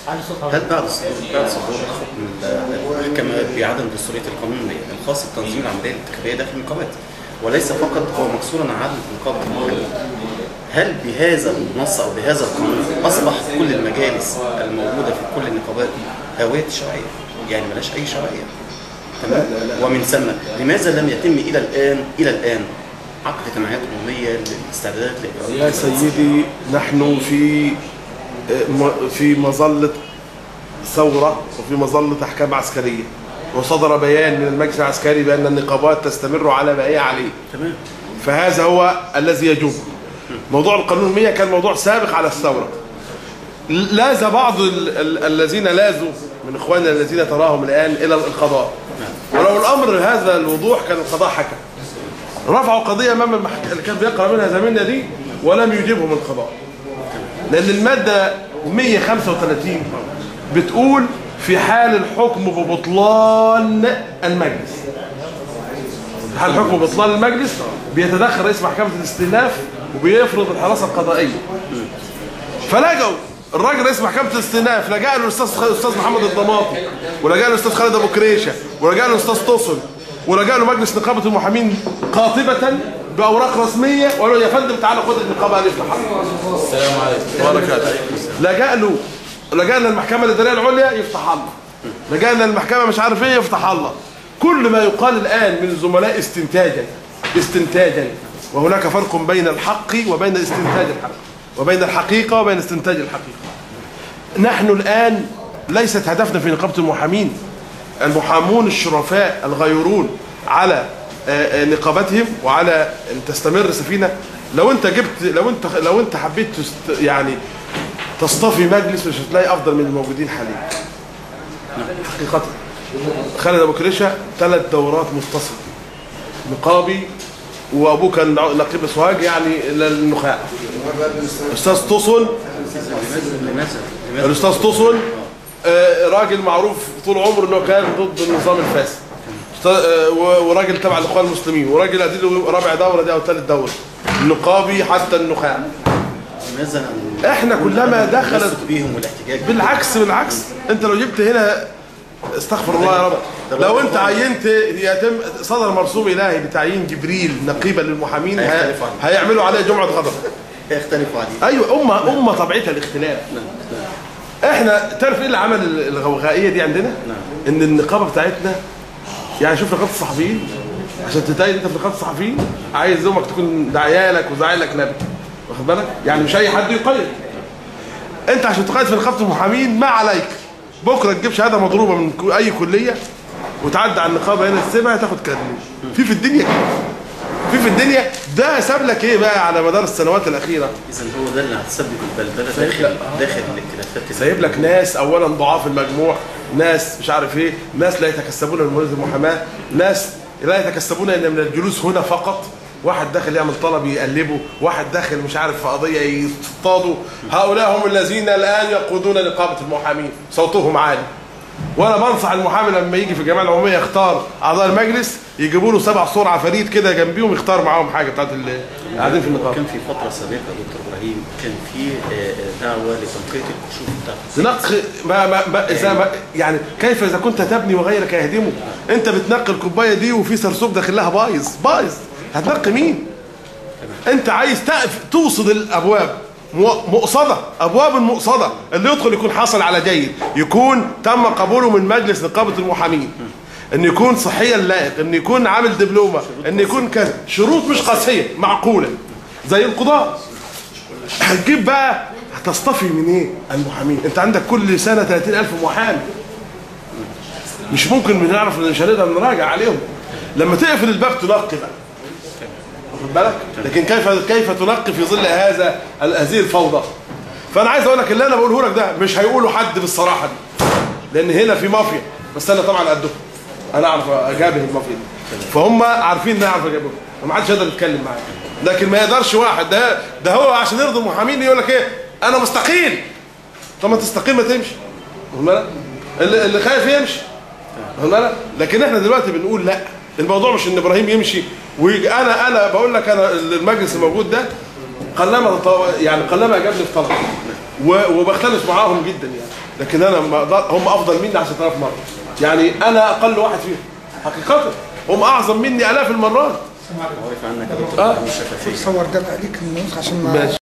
هل بعد صدور بعد صدور حكم المحكمة بعدم دستورية القانون الخاص بتنظيم العملية الانتخابية داخل النقابات وليس فقط هو مقصورا على عدد نقابة المحامين هل بهذا النص أو بهذا القانون أصبح كل المجالس الموجودة في كل النقابات هوية شرعية يعني ملاش أي شرعية تمام ومن ثم لماذا لم يتم إلى الآن إلى الآن عقد جمعيات عمومية للاستعدادات لإجراء يا سيدي نحن في في مظلة ثورة وفي مظلة أحكام عسكرية وصدر بيان من المجلس العسكري بأن النقابات تستمر على ما هي عليه تمام فهذا هو الذي يجوب موضوع القانون 100 كان موضوع سابق على الثورة لاز بعض ال- ال- الذين لازوا من إخواننا الذين تراهم الآن إلى القضاء ولو الأمر هذا الوضوح كان القضاء حكم رفعوا قضية أمام المحكمة اللي كان بيقرأ منها زميلنا دي ولم يجيبهم القضاء لأن المادة 135 بتقول في حال الحكم ببطلان المجلس في حال الحكم ببطلان المجلس بيتدخل رئيس محكمة الاستئناف وبيفرض الحراسة القضائية فلجوا الراجل رئيس محكمة الاستئناف لجأ له الاستاذ الاستاذ محمد الضماطي ولجأ له الاستاذ خالد ابو كريشه ولجأ له الاستاذ توصل ولجأ له مجلس نقابة المحامين قاطبة بأوراق رسمية وقالوا يا فندم تعالى خد النقابة هنفتح السلام عليكم بركاته لجأ له لجأنا المحكمة الإدارية العليا يفتح الله لجأنا المحكمة مش عارف ايه يفتح الله كل ما يقال الآن من الزملاء استنتاجا استنتاجا وهناك فرق بين الحق وبين استنتاج الحق وبين الحقيقة وبين استنتاج الحقيقة نحن الآن ليست هدفنا في نقابة المحامين المحامون الشرفاء الغيورون على آه، آه، نقابتهم وعلى ان تستمر سفينه لو انت جبت لو انت لو انت حبيت تست يعني تصطفي مجلس مش هتلاقي افضل من الموجودين حاليا حقيقه خالد ابو كريشه ثلاث دورات متصله نقابي وابوه كان نقيب سوهاج يعني للنخاع استاذ توصل لماذا لماذا الاستاذ توصل آه، راجل معروف طول عمره انه كان ضد النظام الفاسد أستاذ- آه، و- وراجل تبع الاخوان المسلمين وراجل اديله رابع دوره دي او ثالث دوره النقابي حتى النخاع لماذا احنا كلما دخلت التمسك بيهم والاحتجاج بالعكس بالعكس انت لو جبت هنا استغفر الله يا رب لو انت عينت يتم صدر مرسوم الهي بتعيين جبريل نقيبا للمحامين هي- هيختلف عنه. هيعملوا عليه جمعه غضب يختلفوا عليه ايوه امه امه طبيعتها الاختلاف احنا تعرف ايه اللي عمل الغوغائيه دي عندنا ان النقابه بتاعتنا يعني شوف نقابه الصحفيين عشان تتأيد انت في نقابه الصحفيين عايز امك تكون داعيالك وزعيلك نبي واخد بالك يعني مش اي حد يقيد انت عشان تقيد في نقابه المحامين ما عليك بكره تجيب شهاده مضروبه من كو- اي كليه وتعدي على النقابه هنا تسيبها تاخد كارنيه في في الدنيا كده في في الدنيا ده ساب لك ايه بقى على مدار السنوات الاخيره اذا هو ده اللي هتسبب البلبله داخل داخل الاختلافات اللي- سايب لك ناس اولا ضعاف المجموع ناس مش عارف ايه ناس لا يتكسبون من مولد المحاماه ناس لا يتكسبون الا من الجلوس هنا فقط واحد داخل يعمل طلب يقلبه واحد داخل مش عارف في قضيه يصطادوا هؤلاء هم الذين الان يقودون نقابه المحامين صوتهم عالي وانا بنصح المحامي لما يجي في الجمعيه العموميه يختار اعضاء المجلس يجيبوا له سبع صور عفاريت كده جنبيهم يختار معاهم حاجه بتاعت اللي قاعدين في النقابه كان في فتره سابقه يا دكتور ابراهيم كان في آه، آه، دعوه لتنقيه الكشوف بتاعت نق ما ما ما إذا ما يعني كيف اذا كنت تبني وغيرك يهدمه انت بتنقي الكوبايه دي وفي سرسوب داخل لها بايظ بايظ هتنقي مين انت عايز تقف توصد الابواب مو- مقصده ابواب المقصده اللي يدخل يكون حصل على جيد يكون تم قبوله من مجلس نقابه المحامين ان يكون صحيا لائق ان يكون عامل دبلومه ان يكون كذا شروط مش قاسيه معقوله زي القضاء هتجيب بقى هتصطفي من ايه المحامين انت عندك كل سنه 30000 محامي مش ممكن بنعرف مش هنقدر نراجع عليهم لما تقفل الباب تنقي بقى واخد بالك لكن كيف كيف تنقي في ظل هذا هذه الفوضى فانا عايز اقول لك اللي انا بقوله لك ده مش هيقوله حد بالصراحه دي لان هنا في مافيا بس انا طبعا قدهم انا اعرف اجابه المافيا دي فهم عارفين ان انا اعرف اجابهم وما حدش يقدر يتكلم معايا لكن ما يقدرش واحد ده ده هو عشان يرضي المحامين يقول لك ايه انا مستقيل طب ما تستقيل ما تمشي واخد بالك اللي, اللي خايف يمشي واخد بالك لكن احنا دلوقتي بنقول لا الموضوع مش ان ابراهيم يمشي ويجي انا انا بقول لك انا المجلس الموجود ده قلما يعني قلما اجابني في طلب و- وبختلف معاهم جدا يعني لكن انا ما أقدر- هم افضل مني 10000 مره يعني انا اقل واحد فيهم حقيقه هم اعظم مني الاف المرات عارف عنك يا دكتور آه. مش شفافيه صور ده بقى ليك النسخه عشان ما ماشي